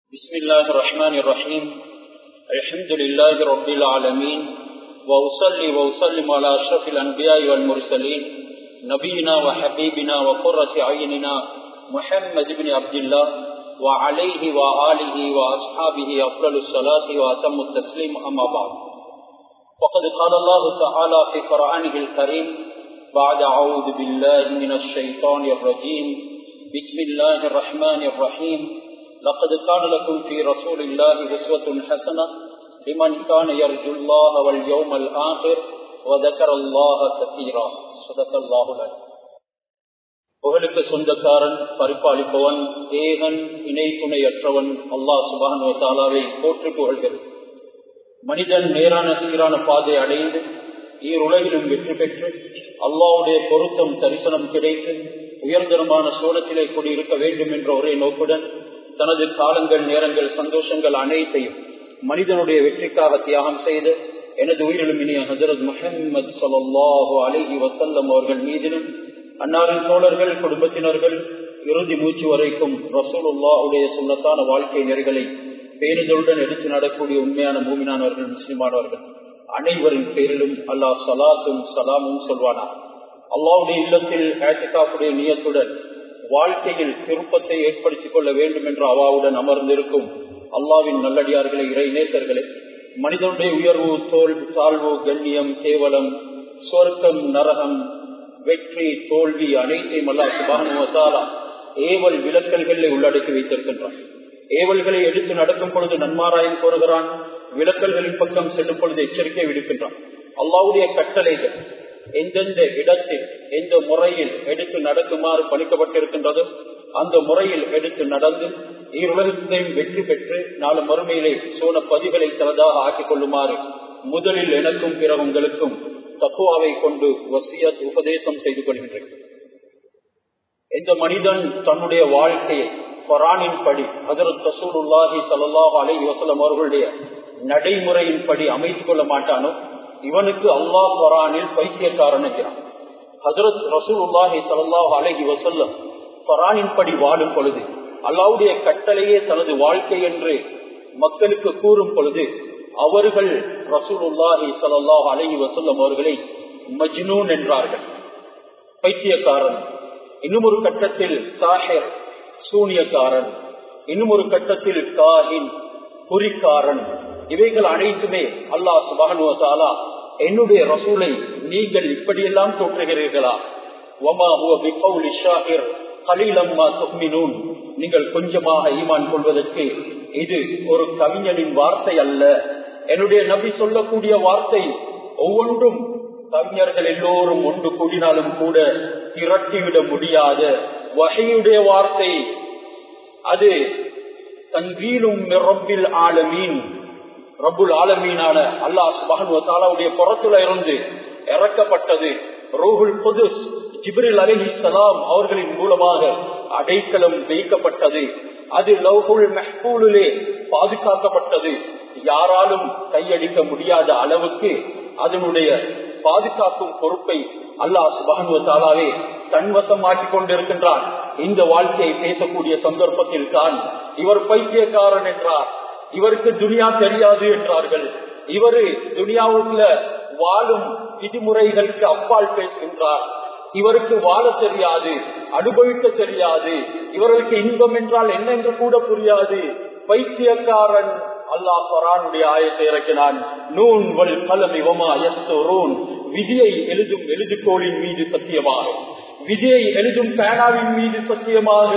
بسم الله الرحمن الرحيم الحمد لله رب العالمين وأصلي وأسلم على أشرف الأنبياء والمرسلين نبينا وحبيبنا وقرة عيننا محمد بن عبد الله وعليه وآله وأصحابه أفضل الصلاة وأتم التسليم أما بعد وقد قال الله تعالى في قرآنه الكريم بعد أعوذ بالله من الشيطان الرجيم بسم الله الرحمن الرحيم لقد كان لكم في رسول الله أسوة حسنة لمن كان يرجو الله واليوم الآخر وذكر الله كثيرا صدق الله العظيم புகழுக்கு சொந்தக்காரன் பரிபாலிப்பவன் ஏகன் இணை துணையற்றவன் அல்லாஹ் சுபான் தாலாவை போற்றி புகழ்கிறது மனிதன் நேரான சீரான பாதை அடைந்து ஈருலகிலும் வெற்றி பெற்று அல்லாவுடைய பொருத்தம் தரிசனம் கிடைத்து உயர்தரமான சோழத்திலே கூடியிருக்க வேண்டும் என்ற ஒரே நோக்குடன் தனது காலங்கள் நேரங்கள் சந்தோஷங்கள் அனைத்தையும் மனிதனுடைய வெற்றிக்காக தியாகம் செய்து எனது உயிரிலும் இனிய ஹசரத் முஹம்மது சல்லாஹு அலஹி வசல்லம் அவர்கள் மீதிலும் அன்னாரின் தோழர்கள் குடும்பத்தினர்கள் இறுதி மூச்சு வரைக்கும் ரசூலுல்லாவுடைய சுண்ணத்தான வாழ்க்கை நெறிகளை பேருதலுடன் எடுத்து நடக்கூடிய உண்மையான மூமினானவர்கள் முஸ்லிமானவர்கள் அனைவரின் பேரிலும் அல்லாஹ் சலாத்தும் சலாமும் சொல்வானா அல்லாவுடைய இல்லத்தில் ஆட்சிக்காப்புடைய நியத்துடன் வாழ்க்கையில் திருப்பத்தை ஏற்படுத்திக் கொள்ள வேண்டும் என்ற அவாவுடன் அமர்ந்திருக்கும் அல்லாவின் நல்லடியார்களே இறை நேசர்களே மனிதனுடைய உயர்வு தோல் தாழ்வு கண்ணியம் கேவலம் சொர்க்கம் நரகம் வெற்றி தோல்வி அனைத்தையும் அல்லா சுபானுவத்தாலா ஏவல் விளக்கல்களை உள்ளடக்கி வைத்திருக்கின்றான் ஏவல்களை எடுத்து நடக்கும் பொழுது நன்மாராயம் கோருகிறான் விளக்கல்களின் பக்கம் செல்லும் பொழுது எச்சரிக்கை விடுக்கின்றான் அல்லாவுடைய கட்டளைகள் எந்தெந்த இடத்தில் எந்த முறையில் எடுத்து நடக்குமாறு பணிக்கப்பட்டிருக்கின்றதோ அந்த முறையில் எடுத்து நடந்து ஈருலகத்தையும் வெற்றி பெற்று நாலு மறுமையிலே சோன பதிகளை தனதாக ஆக்கிக் கொள்ளுமாறு முதலில் எனக்கும் பிற உங்களுக்கும் தக்குவாவை கொண்டு வசியத் உபதேசம் செய்து கொள்கின்றேன் எந்த மனிதன் தன்னுடைய வாழ்க்கையை கொரானின் படி அதற்கு தசூலுல்லாஹி சல்லாஹ் அலை வசலம் அவர்களுடைய நடைமுறையின் படி அமைத்துக் கொள்ள மாட்டானோ இவனுக்கு அல்லாஹ் கொரானில் பைத்தியக்காரன் என்கிறான் ஹசரத் ரசூலுல்லாஹி சல்லாஹ் அலஹி வசல்லம் கொரானின் படி வாழும் பொழுது அல்லாவுடைய கட்டளையே தனது வாழ்க்கை என்று மக்களுக்கு கூறும் பொழுது அவர்கள் ரசூலுல்லாஹி சல்லாஹ் அலஹி வசல்லம் அவர்களை மஜ்னூன் என்றார்கள் பைத்தியக்காரன் இன்னும் ஒரு கட்டத்தில் சாஹர் சூனியக்காரன் இன்னும் ஒரு கட்டத்தில் காஹின் குறிக்காரன் இவைகள் அனைத்துமே அல்லாஹ் சுபானுவத்தாலா என்னுடைய ரசூலை நீங்கள் இப்படியெல்லாம் தோற்றுகிறீர்களா ஒமா நீங்கள் கொஞ்சமாக ஈமான் கொள்வதற்கு இது ஒரு கவிஞனின் வார்த்தை அல்ல என்னுடைய நபி சொல்லக்கூடிய வார்த்தை ஒவ்வொன்றும் கவிஞர்கள் எல்லோரும் ஒன்று கூடினாலும் கூட திரட்டிவிட முடியாத வகையுடைய வார்த்தை அது தன்வீலும் ரப்பில் ஆலமீன் ரப்புல் ஆலமீனான அல்லாஹ் சுபஹனுடைய புறத்துல இருந்து இறக்கப்பட்டது ரோஹுல் புதுஸ் ஜிப்ரில் அலஹி சலாம் அவர்களின் மூலமாக அடைக்கலம் வைக்கப்பட்டது அது லவ்ஹுல் மெஹ்பூலிலே பாதுகாக்கப்பட்டது யாராலும் கையடிக்க முடியாத அளவுக்கு அதனுடைய பாதுகாக்கும் பொறுப்பை அல்லாஹ் சுபகனுவத்தாலாவே தன்வசமாக்கி கொண்டிருக்கின்றான் இந்த வாழ்க்கையை பேசக்கூடிய சந்தர்ப்பத்தில் தான் இவர் பைத்தியக்காரன் என்றார் இவருக்கு துனியா தெரியாது என்றார்கள் இவரு துனியாவுக்குள்ள வாழும் விதிமுறைகளுக்கு அப்பால் பேசுகின்றார் இவருக்கு வாழ தெரியாது அனுபவிக்க தெரியாது இவர்களுக்கு இன்பம் என்றால் என்ன என்று கூட புரியாது பைத்தியக்காரன் அல்லாஹ் பரானுடைய ஆயத்தை இறக்கினான் நூன் வல் கலமி வமா எஸ்தோரோன் விதியை எழுதும் எழுதுகோளின் மீது சத்தியமாக விதியை எழுதும் பேனாவின் மீது சத்தியமாக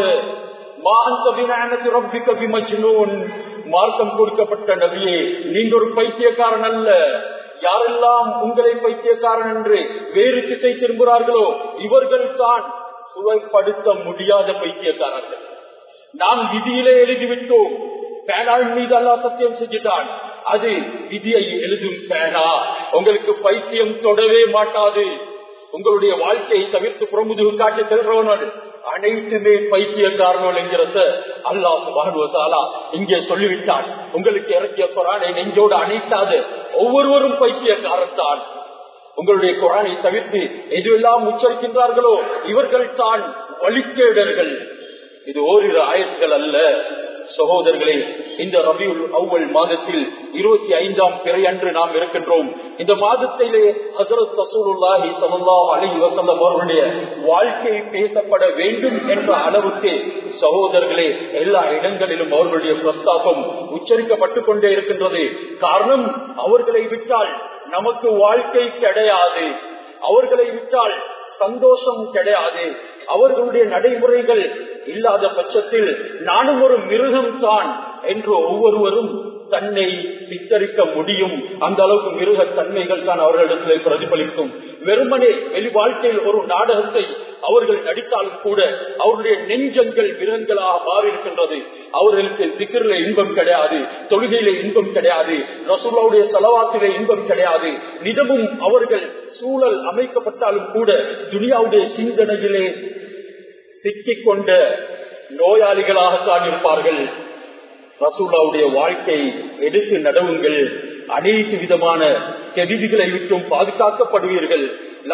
மார்க்கம் கொடுக்கப்பட்ட நபியே நீங்க ஒரு பைத்தியக்காரன் அல்ல யாரெல்லாம் உங்களை பைத்தியக்காரன் என்று வேறு திசை திரும்புகிறார்களோ இவர்கள் தான் சுவைப்படுத்த முடியாத பைத்தியக்காரர்கள் நாம் விதியிலே எழுதிவிட்டோம் பேனாவின் மீது அல்லா சத்தியம் செஞ்சுட்டான் அது விதியை எழுதும் பேனா உங்களுக்கு பைத்தியம் தொடவே மாட்டாது உங்களுடைய வாழ்க்கையை தவிர்த்து புறமுதுகு காட்டி செல்றவர்கள் அனைத்துமே பைத்தியக்காரர்கள் என்கிறத அல்லா சுபானுவத்தாலா இங்கே சொல்லிவிட்டான் உங்களுக்கு இறக்கிய குரானை நெஞ்சோடு அணைத்தாது ஒவ்வொருவரும் பைத்தியக்காரன் தான் உங்களுடைய குரானை தவிர்த்து எதுவெல்லாம் உச்சரிக்கின்றார்களோ இவர்கள் தான் வழிகேடர்கள் இது ஓரிரு ஆயத்துகள் அல்ல சகோதரர்களே இந்த ரபியுல் அவ்வல் மாதத்தில் இருபத்தி ஐந்தாம் பிறை அன்று நாம் இருக்கின்றோம் இந்த மாதத்திலே ஹசரத் ரசூலுல்லாஹி ஸல்லல்லாஹு அலைஹி வஸல்லம் அவர்களுடைய வாழ்க்கை பேசப்பட வேண்டும் என்ற அளவுக்கு சகோதரர்களே எல்லா இடங்களிலும் அவர்களுடைய பிரஸ்தாபம் உச்சரிக்கப்பட்டுக் கொண்டே இருக்கின்றது காரணம் அவர்களை விட்டால் நமக்கு வாழ்க்கை கிடையாது அவர்களை விட்டால் சந்தோஷம் கிடையாது அவர்களுடைய நடைமுறைகள் இல்லாத பட்சத்தில் நானும் ஒரு மிருகம் தான் என்று ஒவ்வொருவரும் தன்னை சித்தரிக்க முடியும் அந்த அளவுக்கு மிருக தன்மைகள் தான் அவர்களிடத்தில் பிரதிபலிக்கும் வெறுமனே வெளி வாழ்க்கையில் ஒரு நாடகத்தை அவர்கள் நடித்தாலும் கூட அவருடைய நெஞ்சங்கள் மிருகங்களாக மாறியிருக்கின்றது அவர்களுக்கு திக்கிரில இன்பம் கிடையாது தொழுகையில இன்பம் கிடையாது ரசூலாவுடைய செலவாத்தில இன்பம் கிடையாது நிதமும் அவர்கள் சூழல் அமைக்கப்பட்டாலும் கூட துனியாவுடைய சிந்தனையிலே சிக்கிக் கொண்ட நோயாளிகளாகத்தான் இருப்பார்கள் ரசூலாவுடைய வாழ்க்கை எடுத்து நடவுங்கள் அனைத்து விதமான கெதிதிகளை விட்டும் பாதுகாக்கப்படுவீர்கள்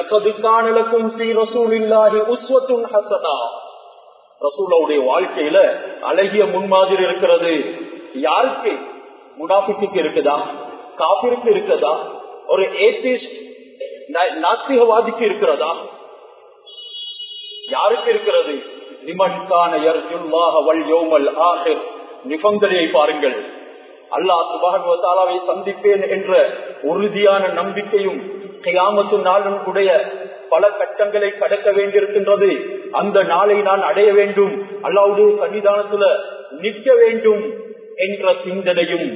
ரசூலாவுடைய வாழ்க்கையில அழகிய முன்மாதிரி இருக்கிறது யாருக்கு முனாஃபிக்கு இருக்குதா காபிருக்கு இருக்குதா ஒரு ஏத்திஸ்ட் நாஸ்திகவாதிக்கு இருக்கிறதா யாருக்கு இருக்கிறது நிமன்கான நிபந்தனையை பாருங்கள் அல்லாஹ் சுபானுவத்தாலாவை சந்திப்பேன் என்ற உறுதியான நம்பிக்கையும் கையாமத்து நாளும் உடைய பல கட்டங்களை கடக்க வேண்டியிருக்கின்றது அந்த நாளை நான் அடைய வேண்டும் அல்லாவுடைய சன்னிதானத்துல நிற்க வேண்டும் என்ற சிந்தனையும்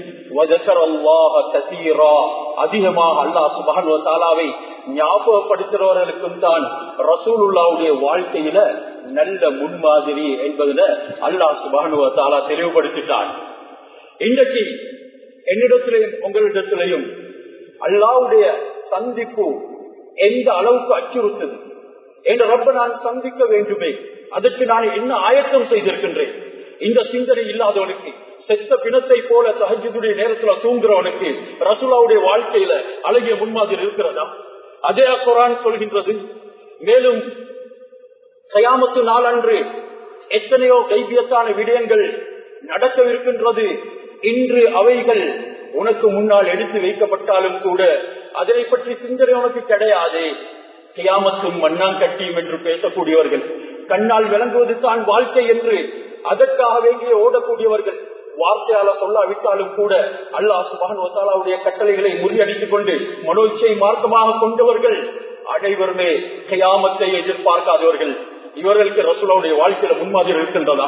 அதிகமாக அல்லா சுபானுவத்தாலாவை ஞாபகப்படுத்துறவர்களுக்கும் தான் ரசூலுல்லாவுடைய வாழ்க்கையில நல்ல முன்மாதிரி என்பதுல அல்லாஹ் சுபானுவத்தாலா தெளிவுபடுத்திட்டான் இன்றைக்கு என்னிடத்திலையும் உங்களிடத்திலையும் அல்லாவுடைய சந்திப்பு எந்த அளவுக்கு அச்சுறுத்தது என்ற ரப்ப நான் சந்திக்க வேண்டுமே அதற்கு நான் என்ன ஆயத்தம் செய்திருக்கின்றேன் இந்த சிந்தனை இல்லாதவனுக்கு செத்த பிணத்தை போல சஹஜுடைய நேரத்துல தூங்குறவனுக்கு ரசூலாவுடைய வாழ்க்கையில அழகிய முன்மாதிரி இருக்கிறதா அதே குரான் சொல்கின்றது மேலும் கயாமத்து நாளன்று எத்தனையோ கைபியத்தான விடயங்கள் நடக்கவிருக்கின்றது இன்று அவைகள் உனக்கு முன்னால் எடுத்து வைக்கப்பட்டாலும் கூட அதனை பற்றி சிந்தனை உனக்கு கிடையாது கியாமத்தும் மண்ணாங்கட்டியும் என்று பேசக்கூடியவர்கள் கண்ணால் விளங்குவது தான் வாழ்க்கை என்று அதற்காக வேண்டிய ஓடக்கூடியவர்கள் வார்த்தையால சொல்லாவிட்டாலும் கூட அல்லாஹ் சுபானுடைய கட்டளைகளை முறியடித்துக் கொண்டு மனோச்சை மார்க்கமாக கொண்டவர்கள் அனைவருமே கயாமத்தை எதிர்பார்க்காதவர்கள் இவர்களுக்கு ரசூலாவுடைய வாழ்க்கையில முன்மாதிரி இருக்கின்றதா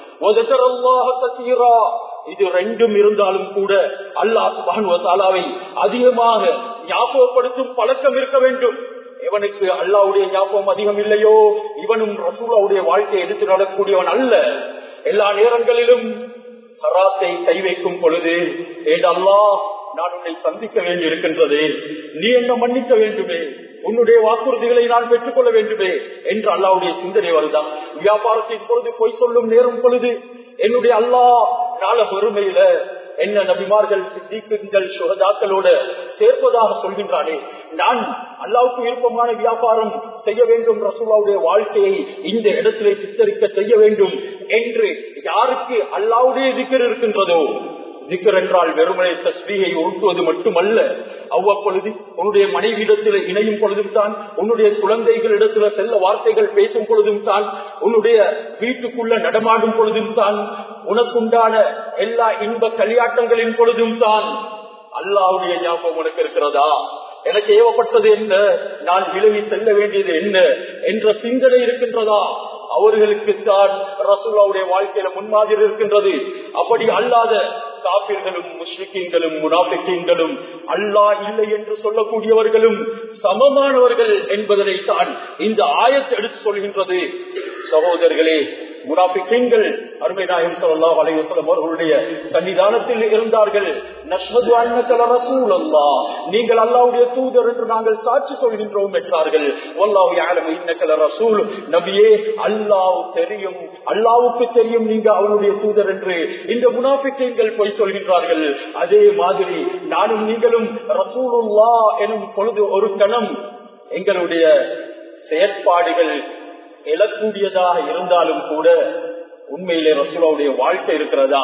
இது ரெண்டும் இருந்தாலும் கூட அல்லாஹ் சுபானுவத்தாலாவை அதிகமாக ஞாபகப்படுத்தும் பழக்கம் இருக்க வேண்டும் இவனுக்கு அல்லாவுடைய ஞாபகம் அதிகம் இல்லையோ இவனும் ரசூலாவுடைய வாழ்க்கையை எடுத்து நடக்கூடியவன் அல்ல எல்லா நேரங்களிலும் ஹராத்தை கை வைக்கும் பொழுது ஏதல்லா நான் உன்னை சந்திக்க வேண்டி இருக்கின்றது நீ என்ன மன்னிக்க வேண்டுமே உன்னுடைய வாக்குறுதிகளை நான் பெற்றுக் கொள்ள வேண்டுமே என்று அல்லாவுடைய சிந்தனை வருதான் வியாபாரத்தின் பொழுது பொய் சொல்லும் நேரும் பொழுது என்னுடைய அல்லா நாள பெருமையில என்ன நபிமார்கள் சித்திக்குங்கள் சுகதாக்களோட சேர்ப்பதாக சொல்கின்றானே நான் அல்லாவுக்கு விருப்பமான வியாபாரம் செய்ய வேண்டும் ரசூலாவுடைய வாழ்க்கையை இந்த இடத்திலே சித்தரிக்க செய்ய வேண்டும் என்று யாருக்கு அல்லாவுடைய திக்கர் இருக்கின்றதோ திக்கர் என்றால் வெறுமனை தஸ்மீகை உருட்டுவது மட்டுமல்ல அவ்வப்பொழுது உன்னுடைய மனைவியிடத்தில் இணையும் பொழுதும் தான் உன்னுடைய குழந்தைகளிடத்தில் செல்ல வார்த்தைகள் பேசும் பொழுதும் தான் உன்னுடைய வீட்டுக்குள்ள நடமாடும் பொழுதும் தான் உனக்குண்டான எல்லா இன்ப கல்யாட்டங்களின் பொழுதும் தான் அல்லாவுடைய ஞாபகம் உனக்கு இருக்கிறதா எனக்கு ஏவப்பட்டது என்ன நான் விலகி செல்ல வேண்டியது என்ன என்ற சிந்தனை இருக்கின்றதா அவர்களுக்கு தான் ரசூலாவுடைய வாழ்க்கையில முன்மாதிரி இருக்கின்றது அப்படி அல்லாத காப்பிர்களும் முஸ்லிக்கீங்களும் முனாபிக்கீங்களும் அல்லா இல்லை என்று சொல்லக்கூடியவர்களும் சமமானவர்கள் என்பதனை தான் இந்த ஆயத்தை எடுத்து சொல்கின்றது சகோதரர்களே முனாபிக்கீன்கள் அருமை நாயகம் சொல்லா வலைவசலம் அவர்களுடைய சன்னிதானத்தில் இருந்தார்கள் நஷ்மது அண்ணக்கல ரசூல் அல்லா நீங்கள் அல்லாவுடைய தூதர் என்று நாங்கள் சாட்சி சொல்கின்றோம் என்றார்கள் வல்லாஹு யாலம் இன்னக்கல ரசூல் நபியே அல்லாஹ் தெரியும் அல்லாவுக்கு தெரியும் நீங்க அவனுடைய தூதர் என்று இந்த முனாபிக்கீன்கள் போய் சொல்கின்றார்கள் அதே மாதிரி நானும் நீங்களும் ரசூலுல்லா எனும் பொழுது ஒரு கணம் எங்களுடைய செயற்பாடுகள் எழக்கூடியதாக இருந்தாலும் கூட உண்மையிலே ரசூலாவுடைய வாழ்க்கை இருக்கிறதா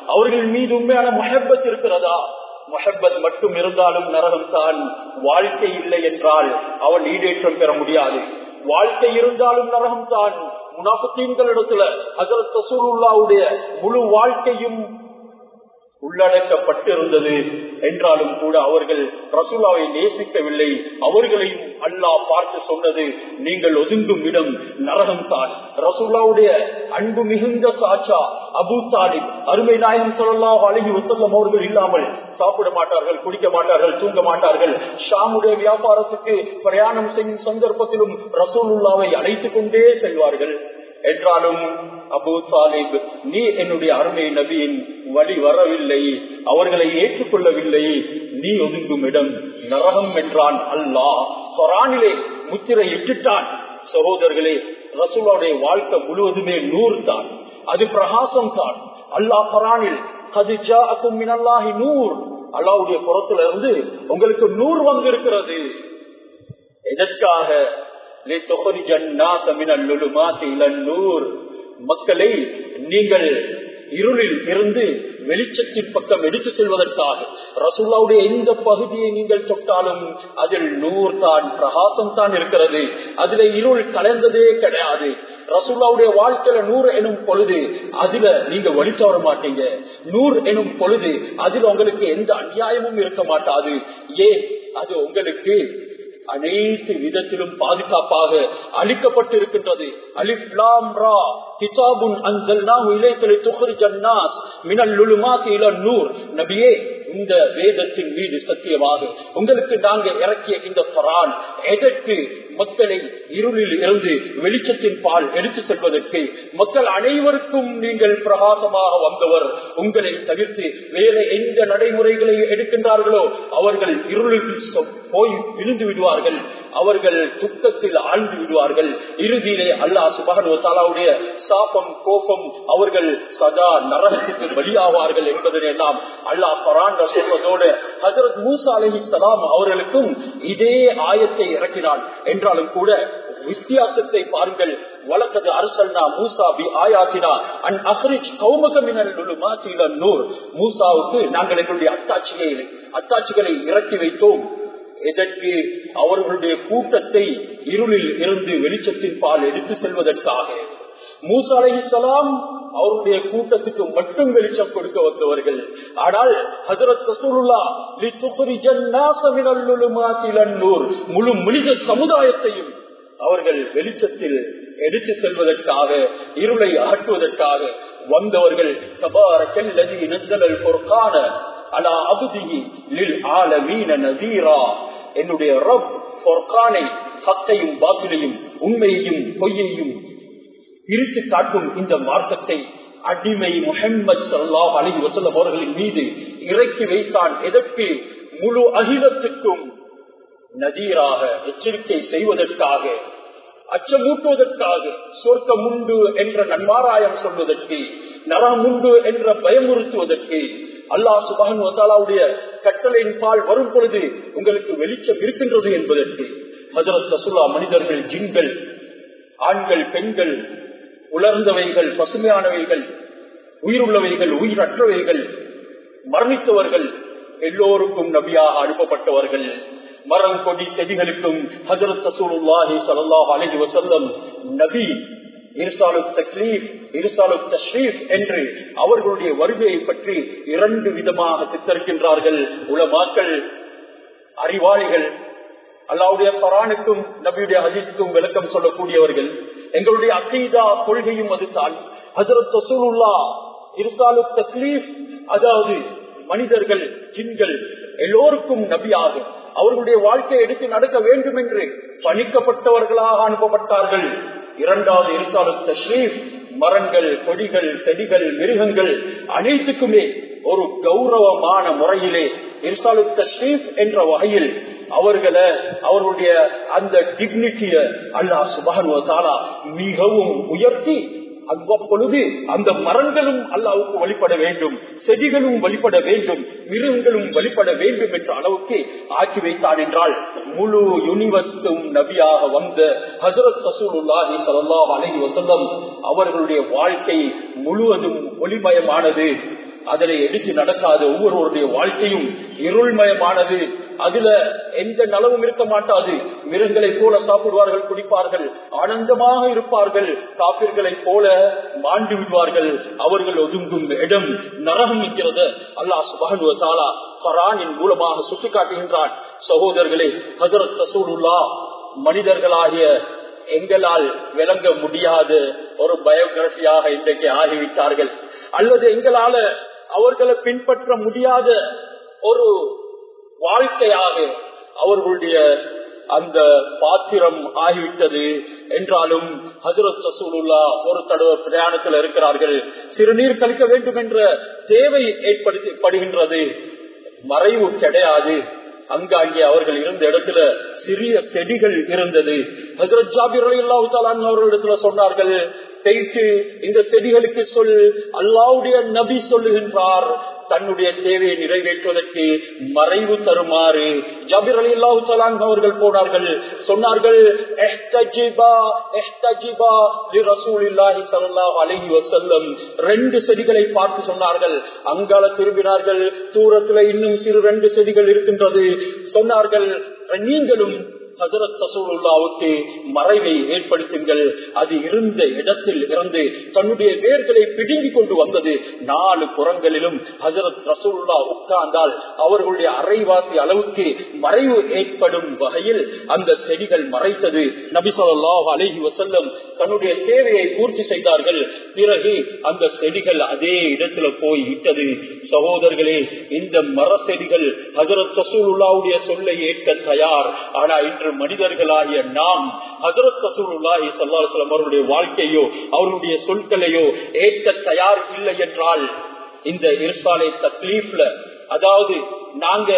அவர்கள் மீது உண்மையான மொஹப்பத் இருக்கிறதா மொஹப்பத் மட்டும் இருந்தாலும் நரகம் தான் வாழ்க்கை இல்லை என்றால் அவன் ஈடேற்றம் பெற முடியாது வாழ்க்கை இருந்தாலும் நரகம் தான் முனாபத்தீன்களிடத்துல ஹசரத் ரசூலுல்லாவுடைய முழு வாழ்க்கையும் உள்ளடக்கப்பட்டிருந்தது என்றாலும் கூட அவர்கள் ரசூலாவை நேசிக்கவில்லை அவர்களையும் அல்லாஹ் பார்த்து சொன்னது நீங்கள் ஒதுங்கும் இடம் நரகம் தான் ரசூலாவுடைய அன்பு மிகுந்த சாச்சா அபு தாலிப் அருமை நாயகம் சொல்லலாம் அழகி வசல்லம் அவர்கள் இல்லாமல் சாப்பிட மாட்டார்கள் குடிக்க மாட்டார்கள் தூங்க மாட்டார்கள் ஷாமுடைய வியாபாரத்துக்கு பிரயாணம் செய்யும் சந்தர்ப்பத்திலும் ரசூலுல்லாவை அழைத்துக் கொண்டே செல்வார்கள் என்றாலும் அபு சாலிப் நீ என்னுடைய அருமை நபியின் வழி வரவில்லை அவர்களை ஏற்றுக்கொள்ளவில்லை நீ ஒதுங்கும் இடம் நரகம் என்றான் அல்லாஹ் கொரானிலே முத்திரை இட்டுட்டான் சகோதரர்களே ரசூலாவுடைய வாழ்க்கை முழுவதுமே நூறு தான் அது பிரகாசம் தான் அல்லாஹ் கொரானில் மினல்லாஹி நூர் அல்லாவுடைய புறத்துல இருந்து உங்களுக்கு நூறு வந்திருக்கிறது எதற்காக மக்களை நீங்கள் இருளில் இருந்து வெளிச்சத்தின் பக்கம் எடுத்து செல்வதற்காக ரசூல்லாவுடைய எந்த பகுதியை நீங்கள் தொட்டாலும் அதில் நூறு தான் பிரகாசம் தான் இருக்கிறது அதுல இருள் கலந்ததே கிடையாது ரசூல்லாவுடைய வாழ்க்கையில நூறு எனும் பொழுது அதுல நீங்க வழி தவற மாட்டீங்க நூறு எனும் பொழுது அதுல உங்களுக்கு எந்த அநியாயமும் இருக்க மாட்டாது ஏன் அது உங்களுக்கு அனைத்து விதத்திலும் பாதுகாப்பாக அளிக்கப்பட்டிருக்கின்றது அலிப்லாம் ரா கிதாபுன் அன்சல்னாஹு இலைக்கலி துஹ்ரிஜன் நாஸ் மினல் லுலுமாத்தி இல நூர் நபியே இந்த வேதத்தின் மீது சத்தியமாக உங்களுக்கு நாங்க இறக்கிய இந்த குரான் எதற்கு மக்களை இருளில் இருந்து வெளிச்சத்தின் பால் எடுத்து செல்வதற்கு மக்கள் அனைவருக்கும் நீங்கள் பிரகாசமாக வந்தவர் உங்களை தவிர்த்து வேறு எந்த நடைமுறைகளை எடுக்கின்றார்களோ அவர்கள் இருளில் போய் விழுந்து விடுவார்கள் அவர்கள் துக்கத்தில் ஆழ்ந்து விடுவார்கள் இறுதியிலே அல்லாஹ் சுபகன் தாலாவுடைய சாபம் கோபம் அவர்கள் சதா நரகத்துக்கு பலியாவார்கள் என்பதனை நாம் அல்லாஹ் பரான் சொல்வதோடு ஹசரத் மூசா அலஹி சலாம் அவர்களுக்கும் இதே ஆயத்தை இறக்கினான் என்றாலும் கூட வித்தியாசத்தை பாருங்கள் வழக்கது அரசல்னா மூசா பி ஆயாத்தினா அன் அஹ்ரிஜ் கௌமகமினல் நூர் மூசாவுக்கு நாங்கள் எங்களுடைய அத்தாட்சியை அத்தாட்சிகளை இறக்கி வைத்தோம் எதற்கு அவர்களுடைய கூட்டத்தை இருளில் இருந்து வெளிச்சத்தின் பால் எடுத்து செல்வதற்காக மூசா அலைஹிஸ்லாம் அவருடைய கூட்டத்துக்கு மட்டும் வெளிச்சம் கொடுக்க வந்தவர்கள் ஆனால் ஹசரத் ரசூலுல்லா முழு மனித சமுதாயத்தையும் அவர்கள் வெளிச்சத்தில் எடுத்து செல்வதற்காக இருளை அகற்றுவதற்காக வந்தவர்கள் தபாரக்கல்லதி நஸ்ஸலல் ஃபுர்கான அலா அபுதிஹி லில் ஆலமீன நதீரா என்னுடைய ரப் ஃபுர்கானை ஹக்கையும் பாசிலையும் உண்மையையும் பொய்யையும் பிரித்து காட்டும் இந்த மார்க்கத்தை அடிமை முகம்மது சல்லாஹ் அலி வசல்லம் அவர்களின் மீது இறக்கி வைத்தான் எதற்கு முழு அகிலத்துக்கும் நதீராக எச்சரிக்கை செய்வதற்காக அச்சமூட்டுவதற்காக சொர்க்கம் உண்டு என்ற நன்மாராயம் சொல்வதற்கு நரம் உண்டு என்ற பயமுறுத்துவதற்கு அல்லாஹ் சுபான் வசாலாவுடைய கட்டளையின் பால் வரும் பொழுது உங்களுக்கு வெளிச்சம் இருக்கின்றது என்பதற்கு ஹசரத் ரசுல்லா மனிதர்கள் ஜின்கள் ஆண்கள் பெண்கள் உலர்ந்தவைகள் பசுமையானவைகள் உயிருள்ளவைகள் உயிரற்றவைகள் மரணித்தவர்கள் எல்லோருக்கும் நபியாக அனுப்பப்பட்டவர்கள் மரம் கொடி செடிகளுக்கும் ஹசரத் ரசூலுல்லாஹி ஸல்லல்லாஹு அலைஹி வஸல்லம் நபி இர்சாலு தக்லீஃப் இர்சாலு தஷ்ரீஃப் என்று அவர்களுடைய வருகையை பற்றி இரண்டு விதமாக சித்தரிக்கின்றார்கள் உலமாக்கள் அறிவாளிகள் அல்லாவுடைய பரானுக்கும் நபியுடைய ஹதீஸுக்கும் விளக்கம் சொல்லக்கூடியவர்கள் எங்களுடைய அக்கீதா கொள்கையும் அதுதான் ஹசரத் ரசூலுல்லா இர்சாலு தக்லீஃப் அதாவது மனிதர்கள் ஜின்கள் எல்லோருக்கும் நபியாக அவர்களுடைய வாழ்க்கையை எடுத்து நடக்க வேண்டும் என்று பணிக்கப்பட்டவர்களாக அனுப்பப்பட்டார்கள் இரண்டாவது இர்சாலு தஷ்ரீஃப் மரங்கள் கொடிகள் செடிகள் மிருகங்கள் அனைத்துக்குமே ஒரு கௌரவமான முறையிலே இர்சாலு தஷ்ரீஃப் என்ற வகையில் அவர்களை அவர்களுடைய அந்த டிக்னிட்டிய அல்லா சுபானுவத்தாலா மிகவும் உயர்த்தி அவ்வப்பொழுது அந்த மரங்களும் அல்லாவுக்கு வழிபட வேண்டும் செடிகளும் வழிபட வேண்டும் மிருகங்களும் வழிபட வேண்டும் என்ற அளவுக்கு ஆக்கி வைத்தான் என்றால் முழு யூனிவர்சிட்டும் நபியாக வந்த ஹசரத் சசூலுல்லாஹி சல்லாஹ் அலஹி வசல்லம் அவர்களுடைய வாழ்க்கை முழுவதும் ஒளிமயமானது அதனை எடுத்து நடக்காத ஒவ்வொருவருடைய வாழ்க்கையும் இருள்மயமானது அதுல எந்த நலவும் இருக்க மாட்டாது மிருகங்களை போல சாப்பிடுவார்கள் குடிப்பார்கள் ஆனந்தமாக இருப்பார்கள் காப்பிர்களை போல மாண்டு விடுவார்கள் அவர்கள் ஒதுங்கும் இடம் நரகம் என்கிறது அல்லாஹ் சுபானுவத்தாலா பரானின் மூலமாக சுட்டிக்காட்டுகின்றான் சகோதரர்களே ஹசரத் ரசூலுல்லா மனிதர்களாகிய எங்களால் விளங்க முடியாத ஒரு பயோகிராபியாக இன்றைக்கு ஆகிவிட்டார்கள் அல்லது எங்களால அவர்களை பின்பற்ற முடியாத ஒரு வாழ்க்கையாக அவர்களுடைய அந்த பாத்திரம் ஆகிவிட்டது என்றாலும் ஹசரத் ரசூலுல்லா ஒரு தடவை பிரயாணத்தில் இருக்கிறார்கள் சிறுநீர் கழிக்க வேண்டும் என்ற தேவை ஏற்படுத்தப்படுகின்றது மறைவு கிடையாது அங்காங்கே அவர்கள் இருந்த இடத்துல சிறிய செடிகள் இருந்தது ஹசரத் ஜாபிர் அலி அல்லாஹு அவர்களிடத்துல சொன்னார்கள் போயிட்டு இந்த செடிகளுக்கு சொல் அல்லாவுடைய நபி சொல்லுகின்றார் தன்னுடைய தேவையை நிறைவேற்றுவதற்கு மறைவு தருமாறு ஜபிர் அலி அல்லாஹு அவர்கள் போனார்கள் சொன்னார்கள் ரெண்டு செடிகளை பார்த்து சொன்னார்கள் அங்கால திரும்பினார்கள் தூரத்துல இன்னும் சிறு ரெண்டு செடிகள் இருக்கின்றது சொன்னார்கள் நீங்களும் ஹசரத் ரசூலுல்லாவுக்கு மறைவை ஏற்படுத்துங்கள் அது இருந்த இடத்தில் இருந்து தன்னுடைய வேர்களை பிடுங்கிக் கொண்டு வந்தது நாலு புறங்களிலும் ஹசரத் ரசூல்லா உட்கார்ந்தால் அவர்களுடைய அரைவாசி அளவுக்கு மறைவு ஏற்படும் வகையில் அந்த செடிகள் மறைத்தது நபி சொல்லாஹ் அலஹி வசல்லம் தன்னுடைய தேவையை பூர்த்தி செய்தார்கள் பிறகு அந்த செடிகள் அதே இடத்துல போய் விட்டது சகோதரர்களே இந்த மர செடிகள் ஹசரத் ரசூலுல்லாவுடைய சொல்லை ஏற்க தயார் ஆனா இன்று மனிதர்களாகிய நாம் ஹசரத் ரசூலுல்லாஹி சல்லாஹம் அவருடைய வாழ்க்கையோ அவருடைய சொற்களையோ ஏற்க தயார் இல்லை என்றால் இந்த இருசாலை தக்லீஃப்ல அதாவது நாங்க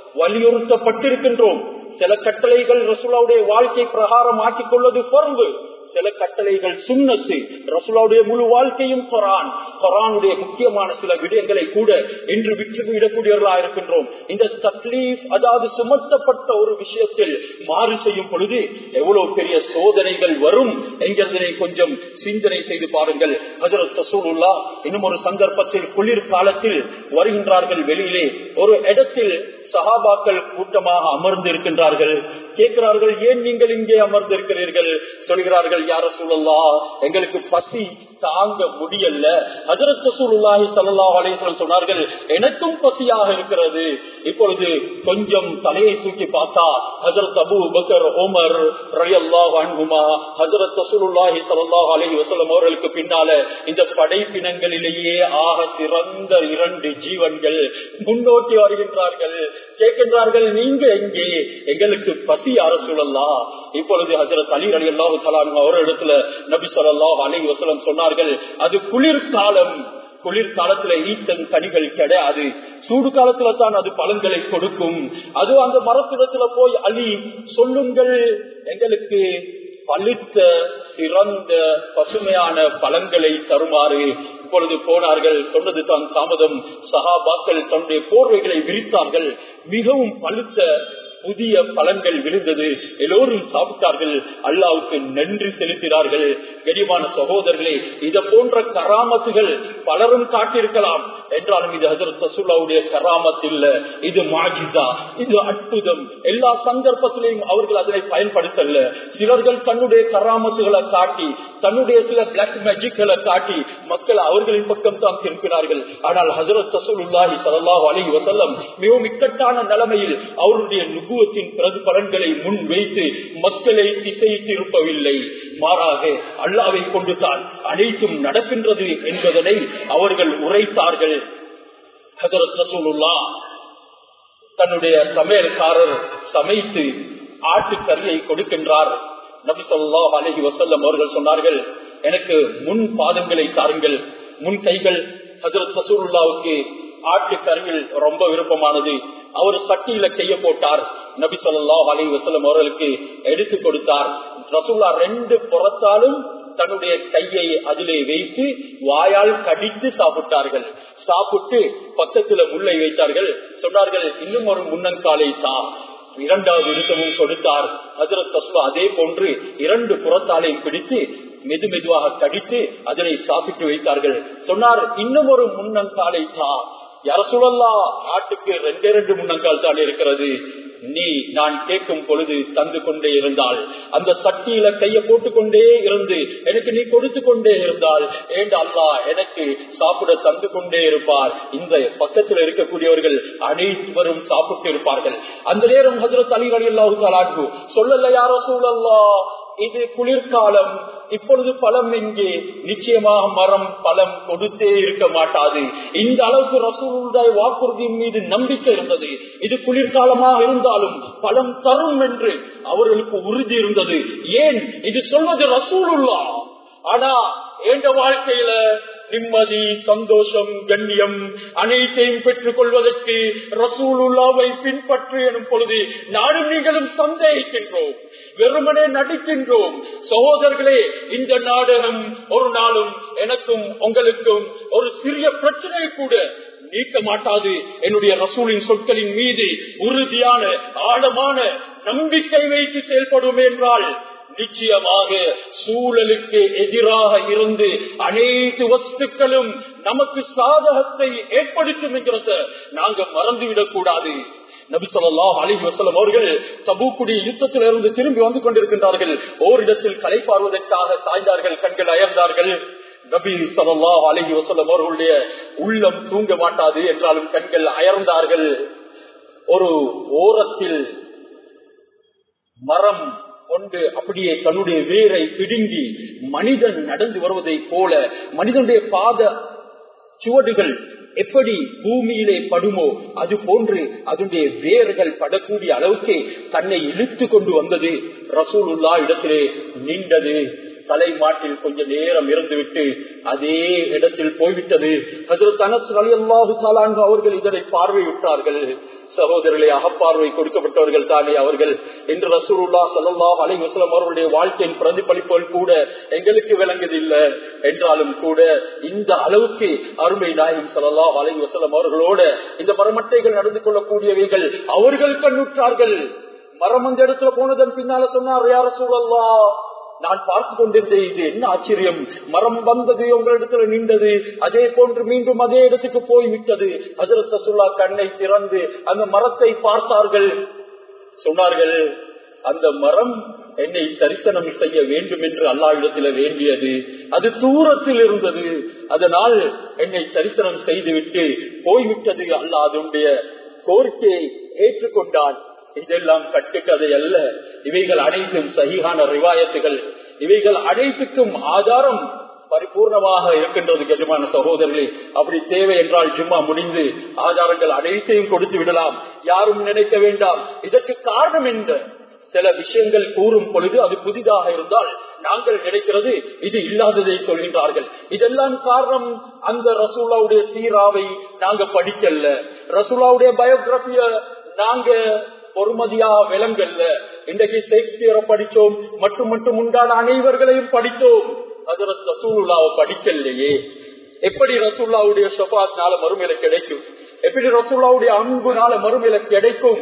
வலியுறுத்தப்பட்டிருக்கின்றோம் சில கட்டளைகள் ரசூலாவுடைய வாழ்க்கை பிரகாரம் ஆக்கிக் கொள்வது பொறுப்பு சில கட்டளைகள் சுண்ணத்து ரசூலாவுடைய முழு வாழ்க்கையும் கொரான் கொரானுடைய முக்கியமான சில விடயங்களை கூட இன்று விற்று விடக்கூடியவர்களா இருக்கின்றோம் இந்த தக்லீஃப் அதாவது சுமத்தப்பட்ட ஒரு விஷயத்தில் மாறு செய்யும் பொழுது எவ்வளவு பெரிய சோதனைகள் வரும் என்கிறதனை கொஞ்சம் சிந்தனை செய்து பாருங்கள் ஹசரத் ரசூலுல்லா இன்னும் ஒரு சந்தர்ப்பத்தில் குளிர் காலத்தில் வருகின்றார்கள் வெளியிலே ஒரு இடத்தில் சஹாபாக்கள் கூட்டமாக அமர்ந்து இருக்கின்றார்கள் கேட்கிறார்கள் ஏன் நீங்கள் இங்கே அமர்ந்திருக்கிறீர்கள் சொல்கிறார்கள் யார சூழல்லா எங்களுக்கு பசி தாங்க முடியல ஹசரத் ரசூலுல்லாஹி ஸல்லல்லாஹு அலைஹி வஸல்லம் சொன்னார்கள் எனக்கும் பசியாக இருக்கிறது இப்பொழுது கொஞ்சம் தலையை தூக்கி பார்த்தா ஹஜரத் அபூ பக்கர் உமர் ரலியல்லாஹு அன்ஹுமா ஹஜரத் ரசூலுல்லாஹி ஸல்லல்லாஹு அலைஹி வஸல்லம் அவர்களுக்கு பின்னால இந்த படைப்பினங்களிலேயே ஆக சிறந்த இரண்டு ஜீவன்கள் முன்னோக்கி வருகின்றார்கள் கேட்கின்றார்கள் நீங்க எங்கே எங்களுக்கு பசி அரசுலல்லா இப்பொழுது ஹஜரத் அலி அலி அல்லாஹு சலாம் அவரிடத்துல நபி சொல்லாஹ் அலி வசலம் சொன்னார்கள் அது குளிர்காலம் குளிர்காலத்துல ஈத்தன் கனிகள் கிடையாது சூடு காலத்துல தான் அது பழங்களை கொடுக்கும் அது அந்த மரத்திடத்துல போய் அலி சொல்லுங்கள் எங்களுக்கு பழுத்த சிறந்த பசுமையான பழங்களை தருமாறு இப்பொழுது போனார்கள் சொன்னது தான் தாமதம் சகாபாக்கள் தன்னுடைய போர்வைகளை விரித்தார்கள் மிகவும் பழுத்த புதிய பலன்கள் விழுந்தது எல்லோரும் சாப்பிட்டார்கள் அல்லாவுக்கு நன்றி செலுத்தினார்கள் கனிமான சகோதரர்களே இத போன்ற கராமத்துகள் பலரும் காட்டியிருக்கலாம் என்றாலும் இது ஹசரத் ரசூல்லாவுடைய கராமத் இல்ல இது மாஜிசா இது அற்புதம் எல்லா சந்தர்ப்பத்திலையும் அவர்கள் அதனை பயன்படுத்தல சிலர்கள் தன்னுடைய கராமத்துகளை காட்டி தன்னுடைய சில பிளாக் மேஜிக்களை காட்டி மக்கள் அவர்களின் பக்கம் தான் திருப்பினார்கள் ஆனால் ஹசரத் ரசூலுல்லாஹி ஸல்லல்லாஹு அலைஹி வஸல்லம் மிகவும் இக்கட்டான நிலைமையில் அவருடைய நுகுவத்தின் பிரதிபலன்களை முன் வைத்து மக்களை திசை திருப்பவில்லை மாறாக அல்லாவை கொண்டு தான் அனைத்தும் நடக்கின்றது என்பதனை அவர்கள் உரைத்தார்கள் ஹசரத் ரசூலுல்லா தன்னுடைய சமையல்காரர் சமைத்து ஆட்டுக்கறியை கொடுக்கின்றார் நபி சொல்லாஹ் அலஹி வசல்லம் அவர்கள் சொன்னார்கள் எனக்கு முன் பாதங்களை தாருங்கள் முன் கைகள் ஹசரத் ரசூலுல்லாவுக்கு ஆட்டுக்கறியில் ரொம்ப விருப்பமானது அவர் சட்டியில கைய போட்டார் நபி சொல்லாஹ் அலி வசலம் அவர்களுக்கு எடுத்து கொடுத்தார் ரசூல்லா ரெண்டு புறத்தாலும் தன்னுடைய கையை அதிலே வைத்து வாயால் கடித்து சாப்பிட்டார்கள் சாப்பிட்டு பக்கத்துல முல்லை வைத்தார்கள் சொன்னார்கள் இன்னும் ஒரு முன்னங்காலை தா இரண்டாவது விருத்தமும் கொடுத்தார் ஹசரத் தஸ்மா அதே போன்று இரண்டு புறத்தாலை பிடித்து மெது மெதுவாக கடித்து அதனை சாப்பிட்டு வைத்தார்கள் சொன்னார் இன்னும் ஒரு முன்னங்காலை தா யார சொல்லலா ஆட்டுக்கு ரெண்டே ரெண்டு முன்னங்கால் தான் இருக்கிறது நீ நான் கேட்கும் பொழுது தந்து கொண்டே இருந்தால் அந்த சட்டியில கைய போட்டுக்கொண்டே இருந்து எனக்கு நீ கொடுத்து கொண்டே இருந்தால் ஏண்ட அல்லா எனக்கு சாப்பிட தந்து கொண்டே இருப்பார் இந்த பக்கத்தில் இருக்கக்கூடியவர்கள் அனைவரும் சாப்பிட்டு இருப்பார்கள் அந்த நேரம் ஹசரத் அலி அலி அல்லாஹு சொல்லல யாரோ சூழல்லா இது குளிர்காலம் இப்பொழுது பழம் எங்கே நிச்சயமாக மரம் பழம் கொடுத்தே இருக்க மாட்டாது இந்த அளவுக்கு ரசூலுடைய வாக்குறுதியின் மீது நம்பிக்கை இருந்தது இது குளிர்காலமாக இருந்தாலும் பழம் தரும் என்று அவர்களுக்கு உறுதி இருந்தது ஏன் இது சொல்வது ரசூலுல்லா ஆனா எந்த வாழ்க்கையில நிம்மதி சந்தோஷம் கண்ணியம் அனைத்தையும் பெற்றுக் கொள்வதற்கு ரசூலுல்லாவை பின்பற்று எனும் பொழுது நானும் நீங்களும் சந்தேகிக்கின்றோம் வெறுமனே நடிக்கின்றோம் சகோதரர்களே இந்த நாடகம் ஒரு நாளும் எனக்கும் உங்களுக்கும் ஒரு சிறிய பிரச்சனை கூட நீக்க மாட்டாது என்னுடைய ரசூலின் சொற்களின் மீது உறுதியான ஆழமான நம்பிக்கை வைத்து செயல்படும் என்றால் நிச்சயமாக சூழலுக்கு எதிராக இருந்து அனைத்து வஸ்துக்களும் நமக்கு சாதகத்தை ஏற்படுத்தும் என்கிறத நாங்க மறந்துவிடக் கூடாது நபிசல்லாஹ் அலி வசலம் அவர்கள் தபூக்குடி யுத்தத்திலிருந்து திரும்பி வந்து கொண்டிருக்கின்றார்கள் ஓரிடத்தில் கலை பார்வதற்காக சாய்ந்தார்கள் கண்கள் அயர்ந்தார்கள் நபி சல்லாஹ் அலி வசலம் அவர்களுடைய உள்ளம் தூங்க மாட்டாது என்றாலும் கண்கள் அயர்ந்தார்கள் ஒரு ஓரத்தில் மரம் கொண்டு அப்படியே தன்னுடைய வேரை பிடுங்கி மனிதன் நடந்து வருவதை போல மனிதனுடைய பாத சுவடுகள் எப்படி பூமியிலே படுமோ அது போன்று அதனுடைய வேர்கள் படக்கூடிய அளவுக்கு தன்னை இழுத்து கொண்டு வந்தது ரசூலுல்லா இடத்திலே நின்றது தலைமாட்டில் கொஞ்ச நேரம் இருந்துவிட்டு அதே இடத்தில் போய்விட்டது அவர்கள் இதனை பார்வையிட்டார்கள் சகோதரர்களே அகப்பார்வை கொடுக்கப்பட்டவர்கள் தானே அவர்கள் இன்று ரசூலுல்லா சல்லா அலை வசலம் அவர்களுடைய வாழ்க்கையின் பிரதிபலிப்புகள் கூட எங்களுக்கு விளங்குதில்லை என்றாலும் கூட இந்த அளவுக்கு அருமை நாயகம் சல்லா அலை வசலம் அவர்களோட இந்த மரமட்டைகள் நடந்து கொள்ளக்கூடியவைகள் அவர்கள் கண்ணுற்றார்கள் மரம் அந்த இடத்துல போனதன் பின்னால சொன்னார் யார சூழல்லா நான் பார்த்து கொண்டிருந்தேன் இது என்ன ஆச்சரியம் மரம் வந்தது உங்களிடத்துல நின்றது அதே போன்று மீண்டும் அதே இடத்துக்கு போய் விட்டது அதிரத்த சுல்லா கண்ணை திறந்து அந்த மரத்தை பார்த்தார்கள் சொன்னார்கள் அந்த மரம் என்னை தரிசனம் செய்ய வேண்டும் என்று அல்லா இடத்துல வேண்டியது அது தூரத்தில் இருந்தது அதனால் என்னை தரிசனம் செய்துவிட்டு போய்விட்டது அல்லா அதனுடைய கோரிக்கையை ஏற்றுக்கொண்டான் இதெல்லாம் கட்டுக்கதை அல்ல இவைகள் அனைத்தும் சகிகான ரிவாயத்துகள் இவைகள் அனைத்துக்கும் ஆதாரம் பரிபூர்ணமாக இருக்கின்றது கஜமான சகோதரர்களே அப்படி தேவை என்றால் சும்மா முடிந்து ஆதாரங்கள் அனைத்தையும் கொடுத்து விடலாம் யாரும் நினைக்க வேண்டாம் இதற்கு காரணம் என்ன சில விஷயங்கள் கூறும் பொழுது அது புதிதாக இருந்தால் நாங்கள் நினைக்கிறது இது இல்லாததை சொல்கின்றார்கள் இதெல்லாம் காரணம் அந்த ரசூலாவுடைய சீராவை நாங்க படிக்கல ரசூலாவுடைய பயோகிராபிய நாங்க பொறுமதியா விலங்கல்ல இன்றைக்கு ஷேக்ஸ்பியரை படிச்சோம் மற்றும் மட்டும் உண்டான அனைவர்களையும் படித்தோம் அதற்கு ரசூலுல்லாவை படிக்கலையே எப்படி ரசூல்லாவுடைய ஷபாத்னால மறுமையில கிடைக்கும் எப்படி ரசூல்லாவுடைய அன்புனால மறுமையில கிடைக்கும்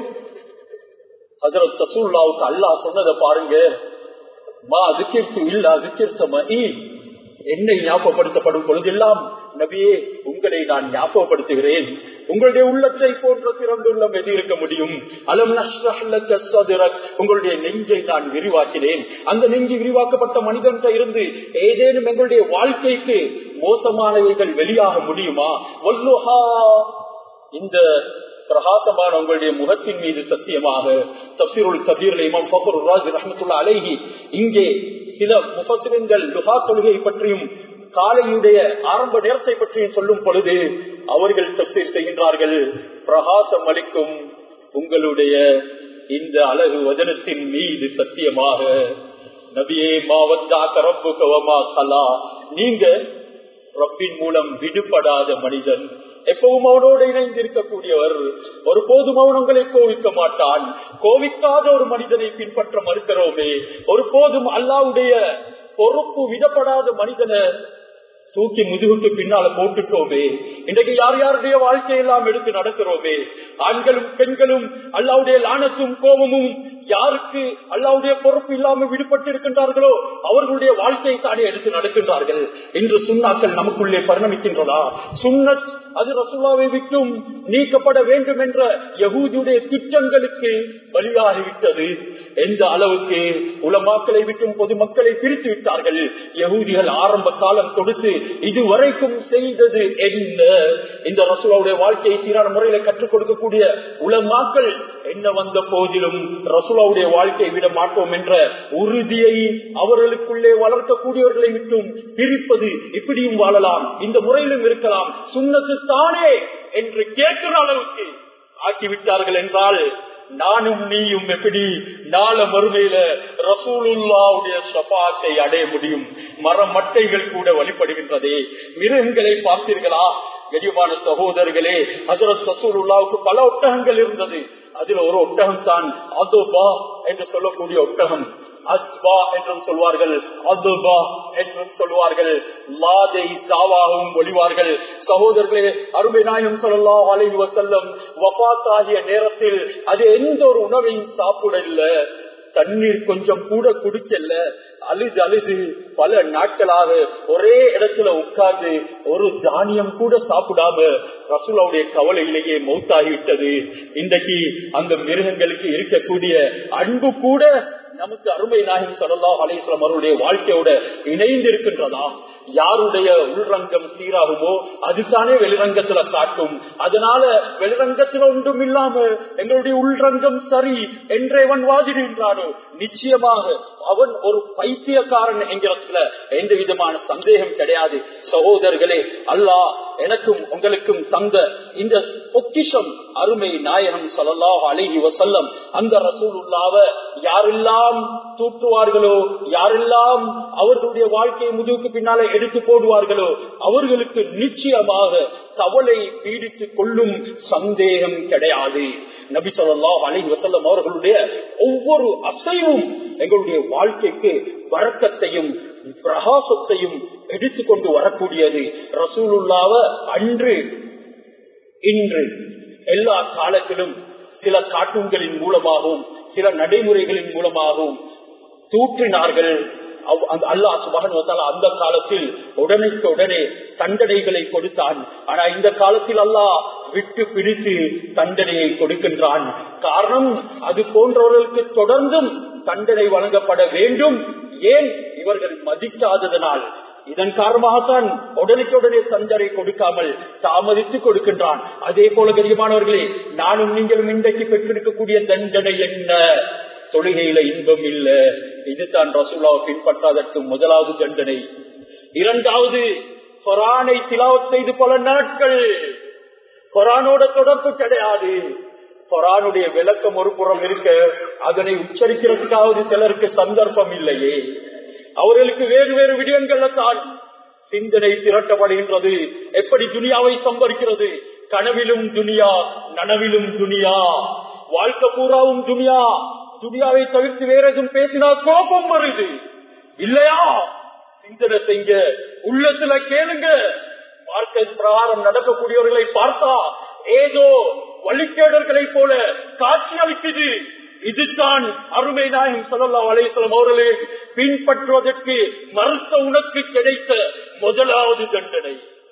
ஹசரத் ரசூல்லாவுக்கு அல்லா சொன்னதை பாருங்க மா அதுக்கிர்த்து இல்ல அதுக்கிர்த்த என்னை ஞாபகப்படுத்தப்படும் பொழுதெல்லாம் நபியே உங்களை நான் ஞாபகப்படுத்துகிறேன் உங்களுடைய உள்ளத்தை போன்ற திறந்துள்ளம் எது இருக்க முடியும் அலம் உங்களுடைய நெஞ்சை நான் விரிவாக்கினேன் அந்த நெஞ்சு விரிவாக்கப்பட்ட மனிதன்கிட்ட இருந்து ஏதேனும் எங்களுடைய வாழ்க்கைக்கு மோசமானவைகள் வெளியாக முடியுமா வல்லுஹா இந்த பிரகாசமான உங்களுடைய முகத்தின் மீது சத்தியமாக தப்சீருல் கபீர் இமாம் ஃபபர் ராஜ் ரஹமத்துல்லா அலைஹி இங்கே சில முஃபசிரங்கள் லுஹா கொள்கை பற்றியும் காலையுடைய ஆரம்ப நேரத்தை பற்றியும் சொல்லும் பொழுது அவர்கள் தப்சீர் செய்கின்றார்கள் பிரகாசம் அளிக்கும் உங்களுடைய இந்த அழகு வதனத்தின் மீது சத்தியமாக நபியே மாவத்தா கரப்பு கவமா கலா நீங்க ரப்பின் மூலம் விடுபடாத மனிதன் எப்பவும் அவனோடு இணைந்து இருக்கக்கூடியவர் ஒரு போதும் அவன் உங்களை கோவிக்க மாட்டான் கோவிக்காத ஒரு மனிதனை பின்பற்ற மறுக்கிறோமே ஒரு போதும் அல்லாவுடைய பொறுப்பு விடப்படாத மனிதனை தூக்கி முதுகுக்கு பின்னால போட்டுட்டோமே இன்றைக்கு யார் யாருடைய வாழ்க்கையெல்லாம் எடுத்து நடக்கிறோமே ஆண்களும் பெண்களும் அல்லாவுடைய லானத்தும் கோபமும் யாருக்கு அல்லாவுடைய பொறுப்பு இல்லாமல் விடுபட்டு இருக்கின்றார்களோ அவர்களுடைய வாழ்க்கையை தானே எடுத்து நடக்கின்றார்கள் இன்று சுண்ணாக்கள் நமக்குள்ளே பரிணமிக்கின்றதா சுண்ணத் அது ரசுல்லாவை விட்டும் நீக்கப்பட வேண்டும் என்ற யகூதியுடைய திட்டங்களுக்கு பலியாகிவிட்டது எந்த அளவுக்கு உலமாக்களை விட்டும் பொதுமக்களை பிரித்து விட்டார்கள் யகூதிகள் ஆரம்ப காலம் கொடுத்து இதுவரைக்கும் செய்தது என்ன இந்த ரசூலாவுடைய வாழ்க்கையை சீரான முறையில கற்றுக் கொடுக்கக்கூடிய உலமாக்கள் என்ன வந்த போதிலும் ரசூலாவுடைய வாழ்க்கையை விட மாட்டோம் என்ற உறுதியை அவர்களுக்குள்ளே வளர்க்கக்கூடியவர்களை விட்டும் பிரிப்பது இப்படியும் வாழலாம் இந்த முறையிலும் இருக்கலாம் சுண்ணத்து தானே என்று கேட்கிற அளவுக்கு ஆக்கிவிட்டார்கள் என்றால் நானும் நீயும் எப்படி நாள மறுமையில ரசூலுல்லாவுடைய சபாத்தை அடைய முடியும் மரம் மட்டைகள் கூட வழிபடுகின்றதே மிருகங்களை பார்த்தீர்களா கனிமான சகோதரர்களே ஹசரத் ரசூலுல்லாவுக்கு பல ஒட்டகங்கள் இருந்தது அதுல ஒரு ஒட்டகம் தான் அதோபா என்று சொல்லக்கூடிய ஒட்டகம் அஸ்பா என்றும் சொல்வார்கள் அதுபா என்றும் சொல்வார்கள் லாதை சாவாகவும் ஒளிவார்கள் சகோதரர்களே அருமை நாயம் சொல்லலாம் அலைவு வசல்லம் வபாத் ஆகிய நேரத்தில் அது எந்த ஒரு உணவையும் சாப்பிடல தண்ணீர் கொஞ்சம் கூட குடிக்கல அழுது அழுது பல நாட்களாக ஒரே இடத்துல உட்கார்ந்து ஒரு தானியம் கூட சாப்பிடாம ரசூலாவுடைய கவலையிலேயே மௌத்தாகிவிட்டது இன்றைக்கு அந்த மிருகங்களுக்கு இருக்கக்கூடிய அன்பு கூட நமக்கு அருமை நாயகம் சொல்லலாம் அலிஸ்லாம் அவருடைய வாழ்க்கையோட இணைந்து இருக்கின்றதா யாருடைய உள்ரங்கம் சீராகுமோ அதுதானே வெளிரங்கத்துல காட்டும் அதனால வெளிரங்கத்துல ஒன்றும் இல்லாம எங்களுடைய உள்ரங்கம் சரி என்றேவன் வாதிடுகின்றானோ நிச்சயமாக அவன் ஒரு பைத்தியக்காரன் என்கிறதுல எந்த விதமான சந்தேகம் கிடையாது சகோதரர்களே அல்லாஹ் எனக்கும் உங்களுக்கும் தந்த இந்த பொக்கிஷம் அருமை நாயகம் சொல்லலாம் அழகி வசல்லம் அந்த ரசூலுல்லாவ யாரெல்லாம் தூட்டுவார்களோ யாரெல்லாம் அவர்களுடைய வாழ்க்கையை முதுகுக்கு பின்னாலே எடுத்து போடுவார்களோ அவர்களுக்கு நிச்சயமாக கவலை பீடித்துக் கொள்ளும் சந்தேகம் கிடையாது நபி சொல்லா அலி வசல்லம் அவர்களுடைய ஒவ்வொரு அசைவும் எங்களுடைய வாழ்க்கைக்கு வரக்கத்தையும் பிரகாசத்தையும் எடுத்துக்கொண்டு வரக்கூடியது ரசூலுல்லாவ அன்று இன்று எல்லா காலத்திலும் சில காட்டுங்களின் மூலமாகவும் சில நடைமுறைகளின் மூலமாகவும் தூற்றினார்கள் அல்லா சுபகன் அந்த காலத்தில் உடனுக்கு உடனே தண்டனைகளை கொடுத்தான் ஆனா இந்த காலத்தில் அல்லாஹ் விட்டு பிடித்து தண்டனையை கொடுக்கின்றான் காரணம் அது போன்றவர்களுக்கு தொடர்ந்தும் தண்டனை வழங்கப்பட வேண்டும் ஏன் இவர்கள் மதிக்காததனால் இதன் காரணமாகத்தான் உடனுக்குடனே தண்டனை கொடுக்காமல் தாமதித்து கொடுக்கின்றான் அதே போல கரியமானவர்களே நானும் நீங்களும் இன்றைக்கு பெற்றிருக்கக்கூடிய தண்டனை என்ன தொழுகையில இன்பம் இல்ல இதுதான் ரசூலாவை பின்பற்றாதற்கு முதலாவது தண்டனை இரண்டாவது கொரானை திலாவத் செய்து பல நாட்கள் கொரானோட தொடர்பு கிடையாது கொரானுடைய விளக்கம் ஒரு புறம் இருக்க அதனை உச்சரிக்கிறதுக்காவது சிலருக்கு சந்தர்ப்பம் இல்லையே அவர்களுக்கு வேறு வேறு விடயங்கள்ல தான் சிந்தனை திரட்டப்படுகின்றது எப்படி துனியாவை சம்பரிக்கிறது கனவிலும் துனியா நனவிலும் துனியா வாழ்க்கை பூராவும் துனியா துனியாவை தவிர்த்து வேற எதுவும் பேசினா கோபம் வருது இல்லையா சிந்தனை செய்ய உள்ளத்துல கேளுங்க வாழ்க்கை பிரகாரம் நடக்கக்கூடியவர்களை பார்த்தா ஏதோ வழிகேடர்களை போல காட்சி அளிக்குது இதுதான் அருமை நாயகம் சொல்லல்லா அலேஸ்வரம் அவர்களே பின்பற்றுவதற்கு மறுத்த உனக்கு கிடைத்த முதலாவது தண்டனை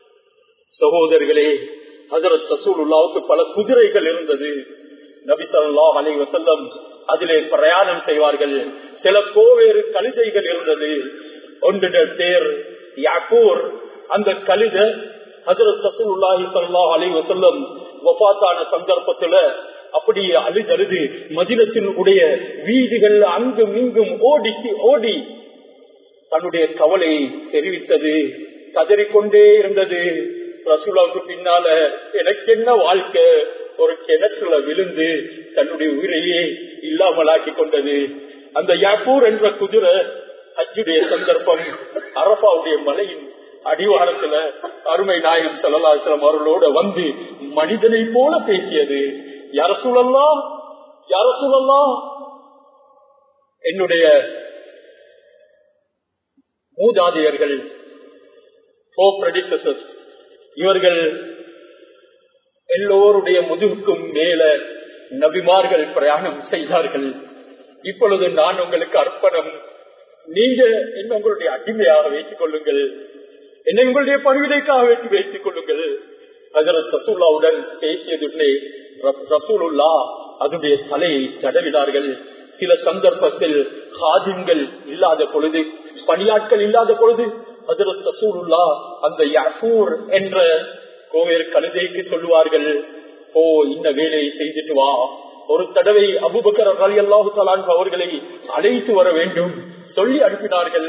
சகோதரர்களே ஹசரத் சசூலுல்லாவுக்கு பல குதிரைகள் இருந்தது நபி சொல்லா அலை வசல்லம் அதிலே பிரயாணம் செய்வார்கள் சில கோவேறு கழுதைகள் இருந்தது ஒன்றிட தேர் யாக்கூர் அந்த கழுத ஹசரத் சசூலுல்லாஹி சல்லா அலை வசல்லம் வபாத்தான சந்தர்ப்பத்துல அப்படியே அழுதழுது மதினத்தின் உடைய வீதிகள் அங்கும் இங்கும் ஓடிக்கு ஓடி தன்னுடைய கவலையை தெரிவித்தது கதறிக்கொண்டே இருந்தது ரசூலாவுக்கு பின்னால எனக்கு என்ன வாழ்க்கை ஒரு கிணற்றுல விழுந்து தன்னுடைய உயிரையே இல்லாமலாக்கி கொண்டது அந்த யாக்கூர் என்ற குதிரை அஜுடைய சந்தர்ப்பம் அரபாவுடைய மலையின் அடிவாரத்துல அருமை நாயகம் சல்லாஸ்லம் அவர்களோட வந்து மனிதனை போல பேசியது யார சூழல்லாம் யார சூழல்லாம் என்னுடைய மூதாதையர்கள் இவர்கள் எல்லோருடைய முதுகுக்கும் மேல நபிமார்கள் பிரயாணம் செய்தார்கள் இப்பொழுது நான் உங்களுக்கு அர்ப்பணம் நீங்க என்ன உங்களுடைய அடிமையாக வைத்துக் கொள்ளுங்கள் என்னை உங்களுடைய பணிவிடைக்காக வேண்டி வைத்துக் கொள்ளுங்கள் ஹசரத் ரசூல்லாவுடன் பேசியதுடனே ரசூலுல்லா அதனுடைய தலையை தடவினார்கள் சில சந்தர்ப்பத்தில் ஹாதிம்கள் இல்லாத பொழுது பணியாட்கள் இல்லாத பொழுது ஹசரத் ரசூலுல்லா அந்த யசூர் என்ற கோவேர் கழுதைக்கு சொல்லுவார்கள் ஓ இந்த வேலையை செய்துட்டு வா ஒரு தடவை அபுபக்கர் அலி அல்லாஹு தலான் அவர்களை அழைத்து வர வேண்டும் சொல்லி அனுப்பினார்கள்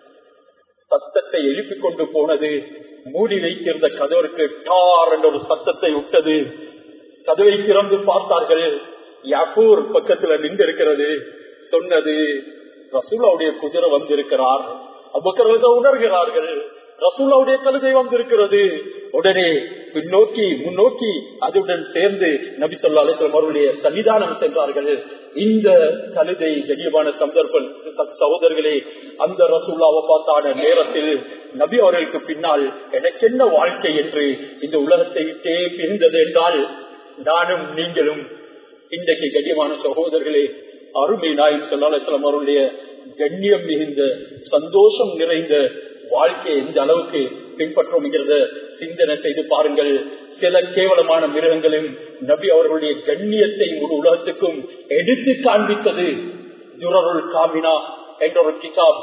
சத்தத்தை எழுப்பிக் கொண்டு போனது மூடி வைத்திருந்த கதவிற்கு டார் என்ற ஒரு சத்தத்தை விட்டது கதவை திறந்து பார்த்தார்கள் யகூர் பக்கத்துல நின்று இருக்கிறது சொன்னது ரசூலாவுடைய குதிரை வந்திருக்கிறார் அபுக்கர்கள் உணர்கிறார்கள் ரசூலாவுடைய கழுதை வந்திருக்கிறது உடனே பின்னோக்கி முன்னோக்கி அதுடன் சேர்ந்து நபி சொல்லா அலிஸ்லாம் அவருடைய சன்னிதானம் சென்றார்கள் இந்த கழுதை கண்ணியமான சந்தர்ப்பம் சகோதரர்களே அந்த ரசூல்லாவை பார்த்தான நேரத்தில் நபி அவர்களுக்கு பின்னால் எனக்கு என்ன வாழ்க்கை என்று இந்த உலகத்தை விட்டே பிரிந்தது என்றால் நானும் நீங்களும் இன்றைக்கு கண்ணியமான சகோதரர்களே அருமை நாயம் சொல்லாஸ்லாம் அவருடைய கண்ணியம் மிகுந்த சந்தோஷம் நிறைந்த வாழ்க்கையை எந்த அளவுக்கு பின்பற்றோம்ங்கிறத சிந்தனை செய்து பாருங்கள் சில கேவலமான மிருகங்களும் நபி அவர்களுடைய கண்ணியத்தை முழு உலகத்துக்கும் எடுத்து காண்பித்தது துரருள் காமினா என்ற ஒரு கிதாப்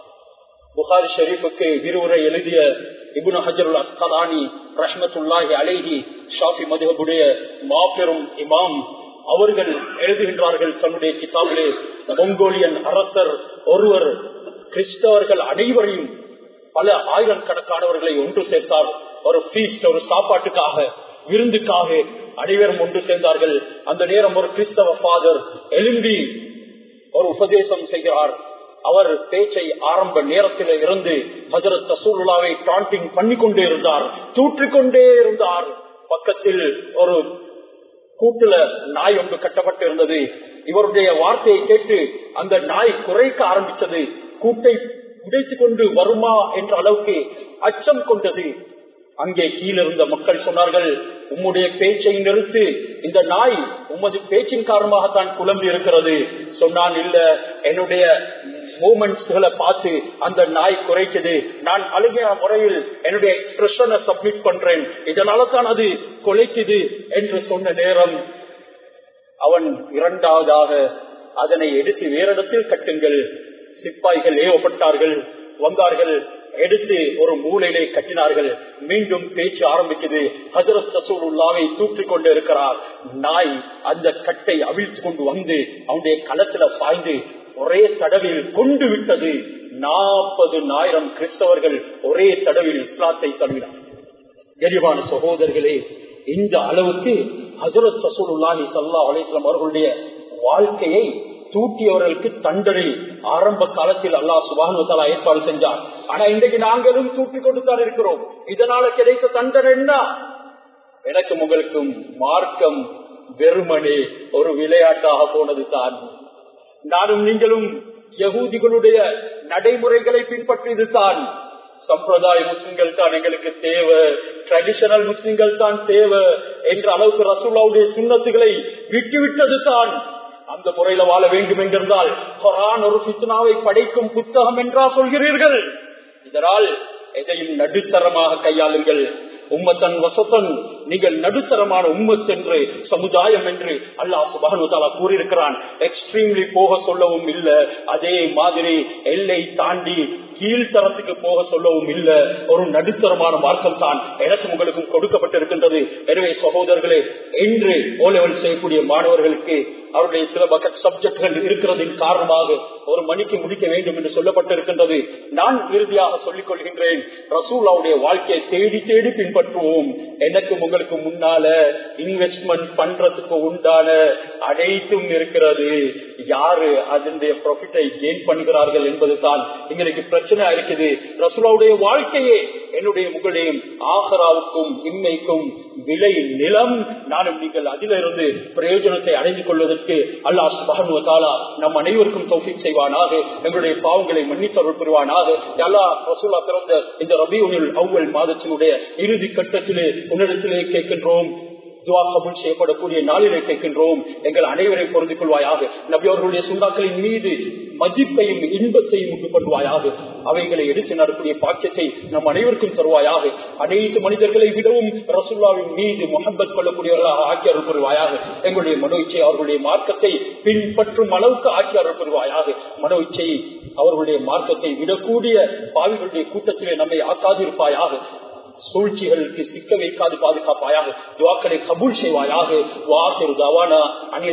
புகாரி ஷெரீஃபுக்கு விரிவுரை எழுதிய இபுன் ஹஜருல் அஸ்கலானி ரஹமத்துல்லாஹி அலைஹி ஷாஃபி மதுஹபுடைய மாபெரும் இமாம் அவர்கள் எழுதுகின்றார்கள் தன்னுடைய கிதாபிலே மொங்கோலியன் அரசர் ஒருவர் கிறிஸ்தவர்கள் அனைவரையும் பல ஆயிரம் கணக்கானவர்களை ஒன்று சேர்த்தார் ஒரு ஃபீஸ்ட் ஒரு சாப்பாட்டுக்காக விருந்துக்காக அனைவரும் ஒன்று சேர்ந்தார்கள் அந்த நேரம் ஒரு கிறிஸ்தவ ஃபாதர் எலும்பி ஒரு உபதேசம் செய்கிறார் அவர் பேச்சை ஆரம்ப நேரத்தில் இருந்து ஹசரத் தசூல்லாவை டாண்டிங் பண்ணி கொண்டே இருந்தார் தூற்றிக்கொண்டே இருந்தார் பக்கத்தில் ஒரு கூட்டுல நாய் ஒன்று கட்டப்பட்டு இருந்தது இவருடைய வார்த்தையை கேட்டு அந்த நாய் குறைக்க ஆரம்பித்தது கூட்டை உடைத்துக் கொண்டு வருமா என்ற அளவுக்கு அச்சம் கொண்டது அங்கே கீழிருந்த மக்கள் சொன்னார்கள் உம்முடைய பேச்சை நிறுத்து இந்த நாய் உமது பேச்சின் காரணமாகத்தான் குழம்பி இருக்கிறது சொன்னான் இல்ல என்னுடைய மூமெண்ட்ஸ்களை பார்த்து அந்த நாய் குறைக்குது நான் அழுகையான முறையில் என்னுடைய எக்ஸ்பிரஷனை சப்மிட் பண்றேன் இதனால தான் அது குலைக்குது என்று சொன்ன நேரம் அவன் இரண்டாவதாக அதனை எடுத்து வேற இடத்தில் கட்டுங்கள் சிப்பாய்கள் ஏவப்பட்டார்கள் வந்தார்கள் எடுத்து ஒரு மூலையிலே கட்டினார்கள் மீண்டும் பேச்சு ஆரம்பிக்குது ஹசரத் ரசூலுல்லாவை தூக்கிக் கொண்டு இருக்கிறார் நாய் அந்த கட்டை அவிழ்த்து கொண்டு வந்து அவனுடைய களத்துல பாய்ந்து ஒரே தடவில் கொண்டு விட்டது நாற்பது ஆயிரம் கிறிஸ்தவர்கள் ஒரே தடவில் இஸ்லாத்தை தழுவினார் கரிவான சகோதரர்களே இந்த அளவுக்கு ஹசரத் ரசூலுல்லாஹி சல்லா அலிஸ்லாம் அவர்களுடைய வாழ்க்கையை தூட்டியவர்களுக்கு தண்டனை ஆரம்ப காலத்தில் அல்லா சுபானுவத்தாலா ஏற்பாடு செஞ்சார் ஆனா இன்றைக்கு நாங்களும் தூக்கி கொண்டுதான் இருக்கிறோம் இதனால கிடைத்த தண்டனை என்ன எனக்கும் உங்களுக்கும் மார்க்கம் வெறுமனே ஒரு விளையாட்டாக போனது தான் நானும் நீங்களும் யகூதிகளுடைய நடைமுறைகளை பின்பற்றியது தான் சம்பிரதாய முஸ்லிம்கள் தான் எங்களுக்கு தேவை ட்ரெடிஷனல் முஸ்லிம்கள் தான் தேவை என்ற அளவுக்கு ரசூல்லாவுடைய சுண்ணத்துகளை விட்டுவிட்டது தான் அந்த முறையில வாழ வேண்டும் என்றிருந்தால் குரான் ஒரு பித்னாவை படைக்கும் புத்தகம் என்றா சொல்கிறீர்கள் இதனால் எதையும் நடுத்தரமாக கையாளுங்கள் உம்மத்தன் வசத்தன் நீங்கள் நடுத்தரமான உம்மத் என்று சமுதாயம் என்று அல்லாஹ் சுபானுதாலா கூறியிருக்கிறான் எக்ஸ்ட்ரீம்லி போக சொல்லவும் இல்ல அதே மாதிரி எல்லை தாண்டி கீழ்த்தரத்துக்கு போக சொல்லவும் இல்ல ஒரு நடுத்தரமான மார்க்கம் தான் எனக்கும் உங்களுக்கும் கொடுக்கப்பட்டிருக்கின்றது எனவே சகோதரர்களே என்று ஓ லெவல் செய்யக்கூடிய மாணவர்களுக்கு அவருடைய சில பக்கெட் சப்ஜெக்டுகள் இருக்கிறதின் காரணமாக ஒரு மணிக்கு முடிக்க வேண்டும் என்று சொல்லப்பட்டிருக்கின்றது நான் இறுதியாக சொல்லிக் கொள்கின்றேன் ரசூலாவுடைய வாழ்க்கையை தேடி தேடி பின்பற்றுவோம் எனக்கும் உங்களுக்கு முன்னால இன்வெஸ்ட்மெண்ட் பண்றதுக்கு உண்டான அனைத்தும் இருக்கிறது யாரு அதனுடைய ப்ராஃபிட்டை கெயின் பண்ணுகிறார்கள் என்பது தான் எங்களுக்கு பிரச்சனை இருக்குது ரசூலாவுடைய வாழ்க்கையே என்னுடைய முகளையும் ஆகராவுக்கும் இன்மைக்கும் விலை நிலம் நானும் நீங்கள் அதிலிருந்து பிரயோஜனத்தை அடைந்து கொள்வதற்கு அல்லாஹ் சுபானுவத்தாலா நம் அனைவருக்கும் தௌஃபிக் செய்வானாக எங்களுடைய பாவங்களை மன்னித்தருள் புரிவானாக அல்லா ரசூலா பிறந்த இந்த ரபியுனில் அவ்வல் மாதத்தினுடைய இறுதி கட்டத்திலே உன்னிடத்திலே கேட்கின்றோம் துவா கபுல் செய்யப்படக்கூடிய நாளிலே கேட்கின்றோம் எங்கள் அனைவரையும் பொருந்திக் கொள்வாயாக நபி அவர்களுடைய சுண்டாக்களின் மீது மதிப்பையும் இன்பத்தையும் உண்டு பண்ணுவாயாக அவைகளை எடுத்து நடக்கூடிய பாக்கியத்தை நம் அனைவருக்கும் தருவாயாக அனைத்து மனிதர்களை விடவும் ரசுல்லாவின் மீது முகம்பத் கொள்ளக்கூடியவர்களாக ஆக்கி அருள் புரிவாயாக எங்களுடைய மனோ இச்சை அவர்களுடைய மார்க்கத்தை பின்பற்றும் அளவுக்கு ஆக்கி அருள் புரிவாயாக மனோ இச்சை அவர்களுடைய மார்க்கத்தை விடக்கூடிய பாவிகளுடைய கூட்டத்திலே நம்மை ஆக்காதிருப்பாயாக சூழ்ச்சிகளுக்கு சிக்க வைக்காது பாதுகாப்பாயாக துவாக்களை கபூல் செய்வாயாக வாக்கு தவானா அணில்